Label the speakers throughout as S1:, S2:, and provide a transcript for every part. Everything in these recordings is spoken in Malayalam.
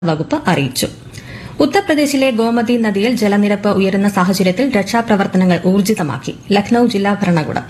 S1: വകുപ്പ് അറിയിച്ചു ഉത്തർപ്രദേശിലെ ഗോമതി നദിയിൽ ജലനിരപ്പ് ഉയരുന്ന സാഹചര്യത്തിൽ രക്ഷാപ്രവർത്തനങ്ങൾ ഊർജിതമാക്കി ലക്നൌ ജില്ലാ ഭരണകൂടം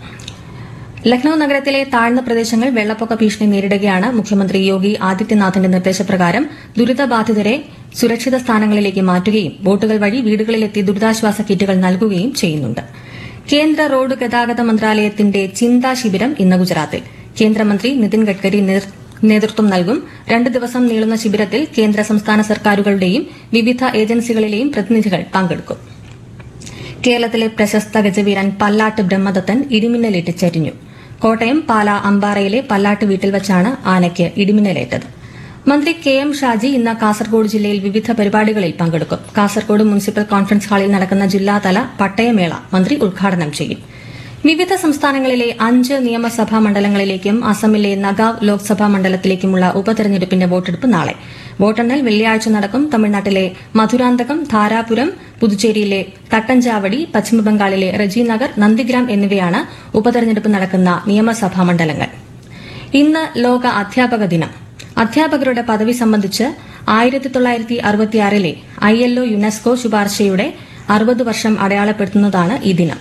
S1: ലക്നൌ നഗരത്തിലെ താഴ്ന്ന പ്രദേശങ്ങൾ വെള്ളപ്പൊക്ക ഭീഷണി നേരിടുകയാണ് മുഖ്യമന്ത്രി യോഗി ആദിത്യനാഥിന്റെ നിർദ്ദേശപ്രകാരം ദുരിതബാധിതരെ സുരക്ഷിത സ്ഥാനങ്ങളിലേക്ക് മാറ്റുകയും ബോട്ടുകൾ വഴി വീടുകളിലെത്തി ദുരിതാശ്വാസ കിറ്റുകൾ നൽകുകയും ചെയ്യുന്നുണ്ട് കേന്ദ്ര റോഡ് ഗതാഗത മന്ത്രാലയത്തിന്റെ ചിന്താ ശിബിരം ഇന്ന് ഗുജറാത്തിൽ കേന്ദ്രമന്ത്രി നിതിൻ ഗഡ്കരി നേർ- നേതൃത്വം നൽകും രണ്ട് ദിവസം നീളുന്ന ശിബിരത്തിൽ കേന്ദ്ര സംസ്ഥാന സർക്കാരുകളുടെയും വിവിധ ഏജൻസികളിലെയും പ്രതിനിധികൾ പങ്കെടുക്കും കേരളത്തിലെ പ്രശസ്ത ഗജവീരൻ പല്ലാട്ട് ബ്രഹ്മദത്തൻ ഇടിമിന്നലേറ്റ് ചരിഞ്ഞു കോട്ടയം പാല അമ്പാറയിലെ പല്ലാട്ട് വീട്ടിൽ വച്ചാണ് ആനയ്ക്ക് ഇടിമിന്നലേറ്റത് മന്ത്രി കെ എം ഷാജി ഇന്ന് കാസർഗോഡ് ജില്ലയിൽ വിവിധ പരിപാടികളിൽ പങ്കെടുക്കും കാസർഗോഡ് മുനിസിപ്പൽ കോൺഫറൻസ് ഹാളിൽ നടക്കുന്ന ജില്ലാതല പട്ടയമേള മന്ത്രി ഉദ്ഘാടനം ചെയ്യും വിവിധ സംസ്ഥാനങ്ങളിലെ അഞ്ച് നിയമസഭാ മണ്ഡലങ്ങളിലേക്കും അസമിലെ നഗാവ് ലോക്സഭാ മണ്ഡലത്തിലേക്കുമുള്ള ഉപതെരഞ്ഞെടുപ്പിന്റെ വോട്ടെടുപ്പ് നാളെ വോട്ടെണ്ണൽ വെള്ളിയാഴ്ച നടക്കും തമിഴ്നാട്ടിലെ മധുരാന്തകം ധാരാപുരം പുതുച്ചേരിയിലെ തട്ടഞ്ചാവടി പശ്ചിമബംഗാളിലെ റജിനഗർ നന്ദിഗ്രാം എന്നിവയാണ് ഉപതെരഞ്ഞെടുപ്പ് നടക്കുന്ന നിയമസഭാ മണ്ഡലങ്ങൾ ഇന്ന് ലോക അധ്യാപക ദിനം അധ്യാപകരുടെ പദവി സംബന്ധിച്ച് ആയിരത്തി തൊള്ളായിരത്തി അറുപത്തിയാറിലെ ഐ എൽ ഒ യുനെസ്കോ ശുപാർശയുടെ അറുപത് വർഷം അടയാളപ്പെടുത്തുന്നതാണ് ഈ ദിനം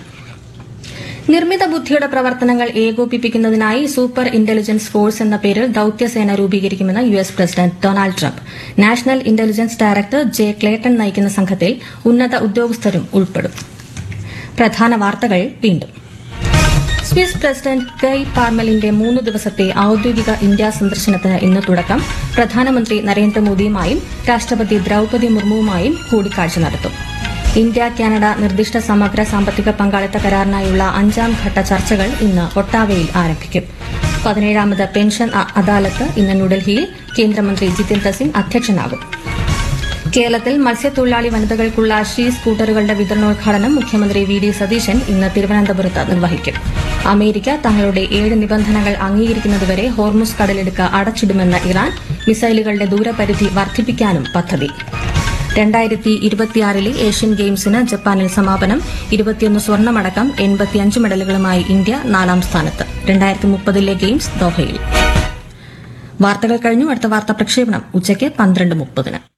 S1: നിർമ്മിത ബുദ്ധിയുടെ പ്രവർത്തനങ്ങൾ ഏകോപിപ്പിക്കുന്നതിനായി സൂപ്പർ ഇന്റലിജൻസ് ഫോഴ്സ് എന്ന പേരിൽ ദൌത്യസേന രൂപീകരിക്കുമെന്ന് U S president Donald Trump national intelligence director J Clayton നയിക്കുന്ന സംഘത്തിൽ ഉന്നത ഉദ്യോഗസ്ഥരും ഉൾപ്പെടും പ്രധാന വാർത്തകൾ വീണ്ടും സ്വിസ് പ്രസിഡന്റ് ഗയ് പാർമലിന്റെ മൂന്ന് ദിവസത്തെ ഔദ്യോഗിക ഇന്ത്യ സന്ദർശനത്തിന് ഇന്ന് തുടക്കം പ്രധാനമന്ത്രി നരേന്ദ്രമോദിയുമായും രാഷ്ട്രപതി ദ്രൌപതി മുർമുവുമായും കൂടിക്കാഴ്ച നടത്തും ഇന്ത്യ കാനഡ നിർദ്ദിഷ്ട സമഗ്ര സാമ്പത്തിക പങ്കാളിത്ത കരാറിനായുള്ള അഞ്ചാം ഘട്ട ചർച്ചകൾ ഇന്ന് ഒട്ടാവയിൽ ആരംഭിക്കും പതിനേഴാമത് പെൻഷൻ അ- അദാലത്ത് ഇന്ന് ന്യൂഡൽഹിയിൽ കേന്ദ്രമന്ത്രി ജിതേന്ദ്ര സിംഗ് അധ്യക്ഷനാകും കേരളത്തിൽ മത്സ്യത്തൊഴിലാളി വനിതകൾക്കുള്ള ഷീ സ്കൂട്ടറുകളുടെ വിതരണോദ്ഘാടനം മുഖ്യമന്ത്രി വി ഡി സതീശൻ ഇന്ന് തിരുവനന്തപുരത്ത് നിർവഹിക്കും അമേരിക്ക തങ്ങളുടെ ഏഴ് നിബന്ധനകൾ അംഗീകരിക്കുന്നതുവരെ ഹോർമുസ് കടലിടുക്ക് അടച്ചിടുമെന്ന ഇറാൻ മിസൈലുകളുടെ ദൂരപരിധി വർദ്ധിപ്പിക്കാനും പദ്ധതി രണ്ടായിരത്തി ഇരുപത്തിയാറിലെ ഏഷ്യൻ ഗെയിംസിന് ജപ്പാനിൽ സമാപനം ഇരുപത്തിയൊന്ന് സ്വർണമടക്കം എൺപത്തിയഞ്ച് മെഡലുകളുമായി ഇന്ത്യ നാലാം സ്ഥാനത്ത് രണ്ടായിരത്തി മുപ്പതിലെ ഗെയിംസ് ദോഹയിൽ വാർത്തകൾ കഴിഞ്ഞു അടുത്ത വാർത്താ പ്രക്ഷേപണം ഉച്ചയ്ക്ക് പന്ത്രണ്ട് മുപ്പതിന്